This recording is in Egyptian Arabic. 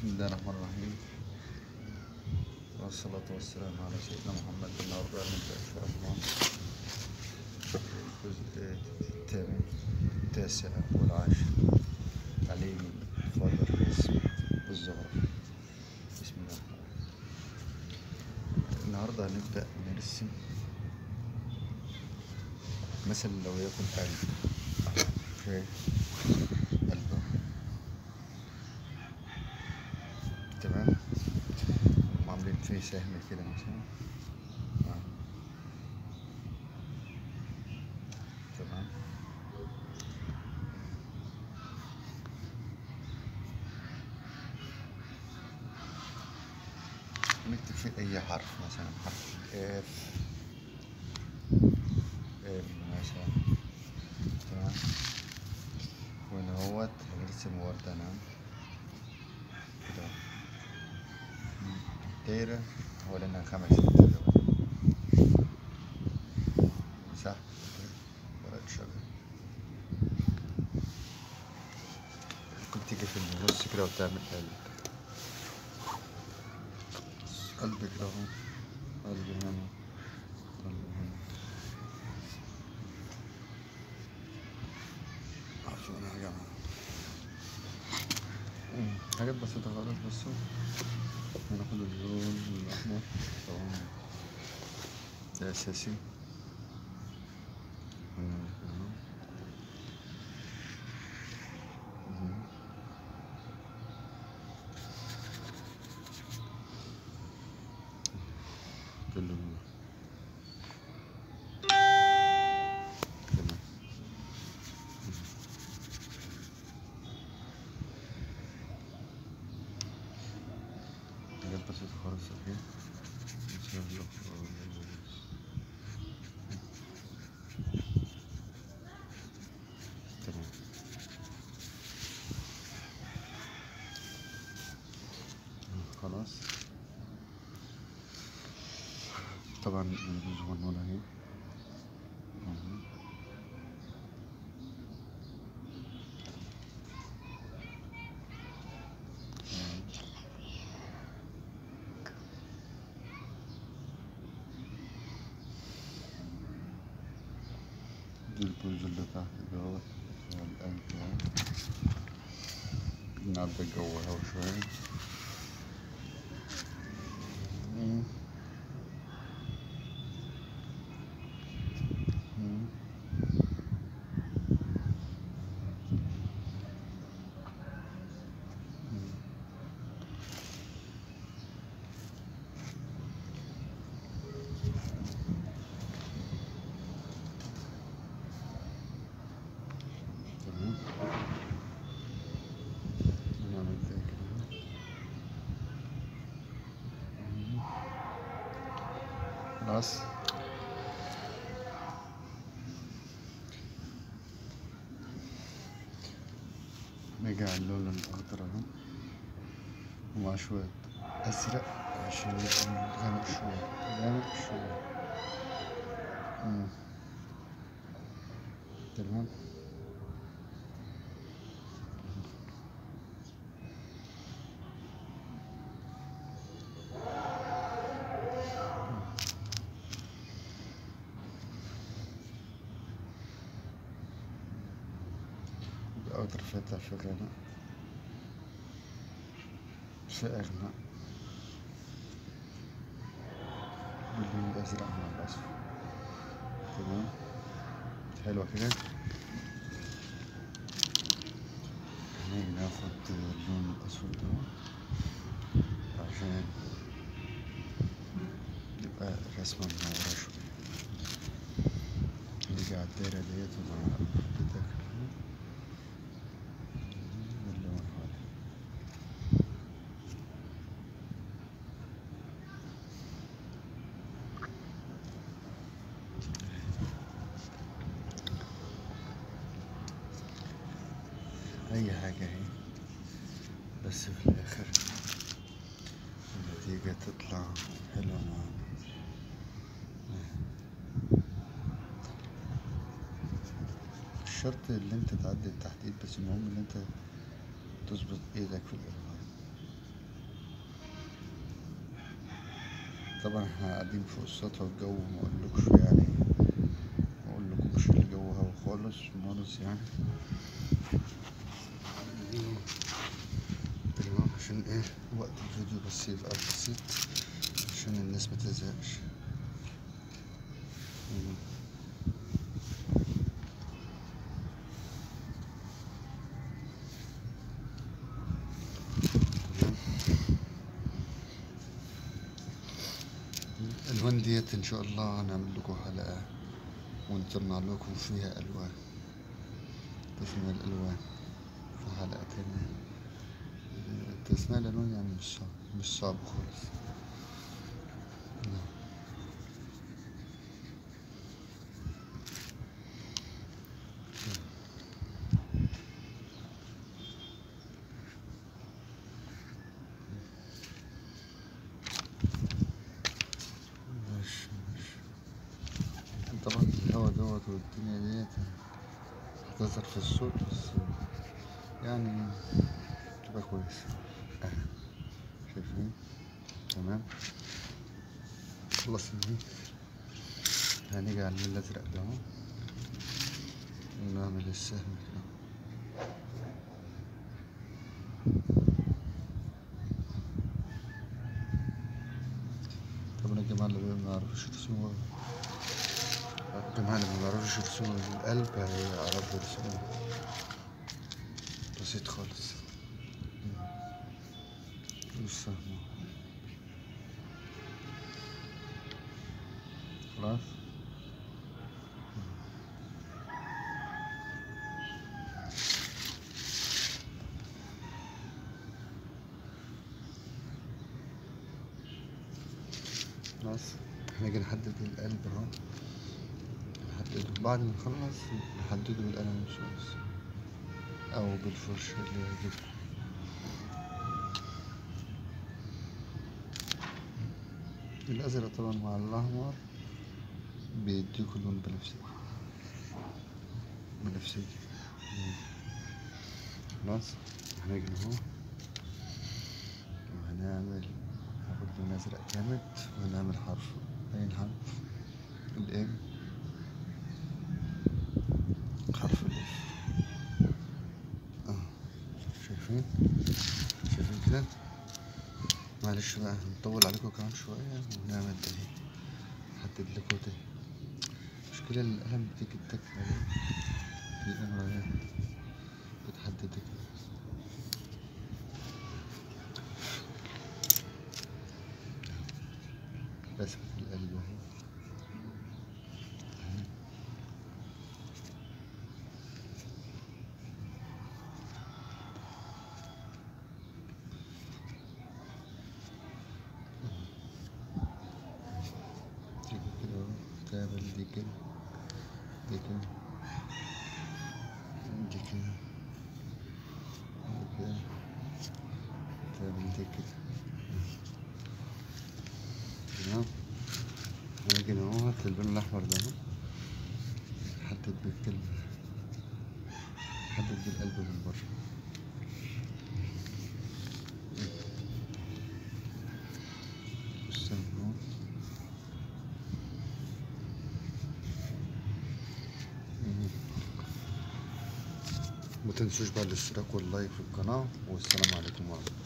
بسم الله الرحمن الرحيم والصلاة والسلام على سيدنا محمد النهاردة نبدأ إن شاء الله الجزء الثامن التاسع والعاشر تعليم فاضل الاسم والزهرة بسم الله الرحمن الرحيم النهاردة هنبدأ نرسم مثلا لو يكن قلب اوكي قلب تمام هم عاملين فيه سهم كده مثلا آه. تمام نكتب فيه أي حرف مثلا حرف اف اف مثلا تمام وهنا اهوت هنرسم وردة نعم كده دايرة حوالينها خمس ست دول صح ورق شجر ممكن تيجي في النص كده وتعمل قلب قلب كده اهو قلب هنا قلب هنا عفوا يا جماعة مم. حاجات بسيطة خالص بس هناخد اللون الأحمر طبعا ده أساسي هنا كده. مم. ده اللون تمام حاجات بسيطة خالص اهي نسيب له تمام خلاص طبعا الصغنونة اهي مهم. دي البوز اللي تحت دوت بتاع القلب اهو نعدي جوه شوية مم. مم. مم. تمام نعمل زي كده مم. خلاص نيجي على اللون الأخضر أهو ومع شوية أزرق عشان يبقى غامق شوية غامق شوية مم. تمام أقدر فتح في غنى في أغنى باللون الأزرق مع الأصفر تمام حلوة كده هنيجي ناخد اللون الأسود ده عشان يبقى رسمة منورة شوية نيجي على الدايرة ديت ومع حضرتك اللون هذا أي حاجة هي بس في الآخر النتيجة تطلع حلوة معانا مش شرط اللي انت تعدي التحديد بس المهم ان انت تظبط ايدك في الإلغاء طبعا احنا قاعدين فوق السطح والجو مقولكش يعني مقولكمش الجو هوا خالص خالص يعني تمام عشان ايه وقت الفيديو بس يبقى بسيط عشان الناس متزهقش مم. تمام الالوان ديت ان شاء الله هنعمل لكم حلقه ونطلع لكم فيها الوان تصميم الالوان في حلقه تانية تصميم الالوان يعني مش صعب مش صعب خالص نعم. ماشي ماشي طبعا الهوا دوت والدنيا ديت هتظهر في الصوت بس يعني تبقى كويسة اهي شايفين تمام خلصنا دي هنيجي على اللون الازرق ده اهو ونعمل السهم كده طبعا الجماعة اللي ما بيعرفوش يرسموا الجماعة اللي ما بيعرفوش يرسموا القلب هيعرفوا يرسموا بسيط خالص والسهم اهو. خلاص خلاص هنيجي نحدد القلب اهو نحدده بعد ما نخلص نحدده بالقلم الرصاص او بالفرشة اللي يعجبكم الازرق طبعا مع الاحمر بيديكوا لون بنفسجي بنفسجي مم. خلاص هنيجي اهو وهنعمل هاخد لون ازرق جامد وهنعمل حرف اي حرف الام حرف الاف اه شايفين شايفين كده معلش بقى هنطول عليكم كمان شوية ونعمل ده اهي نحدد لكم ده المشكلة إن القلم بتيجي التكة دي الأمر اهي بتحدد كده رسمة القلب اهي اهي. تيجي كده اهو تعمل دي كده دي كده دي كده دي كده تعمل دي كده تمام هنيجي اهو اللون الأحمر ده اهو نحدد بالكلمة نحدد بالقلب من بره والسهم اهو مم. ما تنسوش بقى الاشتراك واللايك في القناة والسلام عليكم ورحمة الله